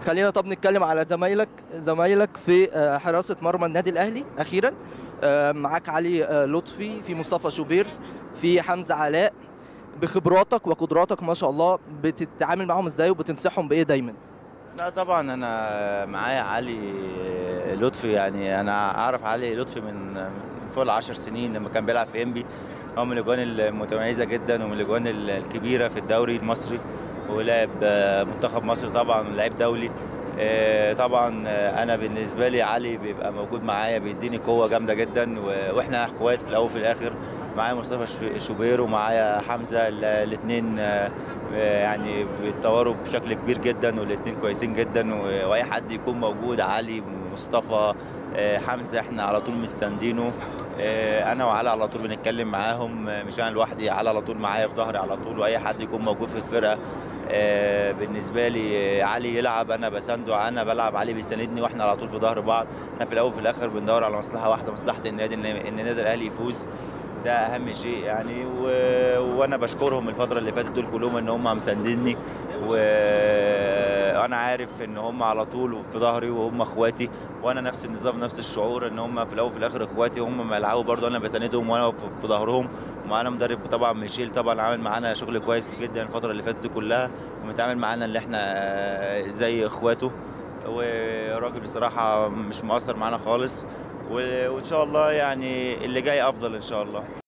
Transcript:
خلينا طب نتكلم على زمايلك زمايلك في آه، حراسه مرمى النادي الاهلي اخيرا آه، معاك علي آه، لطفي في مصطفى شوبير في حمزه علاء بخبراتك وقدراتك ما شاء الله بتتعامل معاهم ازاي وبتنصحهم بايه دايما لا طبعا انا معايا علي لطفي يعني انا اعرف علي لطفي من من فوق العشر سنين لما كان بيلعب في انبي هو من الاجوان المتميزه جدا ومن الاجوان الكبيره في الدوري المصري ولعب منتخب مصر طبعا ولعيب دولي آه، طبعا آه، انا بالنسبه لي علي بيبقى موجود معايا بيديني قوه جامده جدا و- واحنا اخوات في الاول وفي الاخر معايا مصطفى ش- شوبير ومعايا حمزه الاثنين يعني بيتطوروا بشكل كبير جدا والاثنين كويسين جدا و- واي حد يكون موجود علي مصطفى آه، حمزه احنا على طول مستندينه آه، انا وعلي على طول بنتكلم معاهم آه، مش انا لوحدي علي على طول معايا في ظهري على طول واي حد يكون موجود في الفرقه آه، بالنسبه لي آه، علي يلعب انا بسانده انا بلعب علي بيساندني واحنا على طول في ظهر بعض احنا في الاول وفي الاخر بندور على مصلحه واحده مصلحه النادي ان إن النادي الاهلي يفوز ده اهم شيء يعني و... وانا بشكرهم الفتره اللي فاتت دول كلهم ان هم مسانديني وانا عارف ان هم على طول في ظهري وهم اخواتي وانا نفس النظام نفس الشعور ان هم في الاول وفي الاخر اخواتي هم ما يلعبوا برضه انا بساندهم وانا في في ظهرهم ومعانا مدرب طبعا ميشيل طبعا عامل معانا شغل كويس جدا الفتره اللي فاتت دي كلها ومتعامل معانا اللي احنا آه، زي اخواته وراجل بصراحه مش مقصر معانا خالص و- وان شاء الله يعني اللي جاي افضل ان شاء الله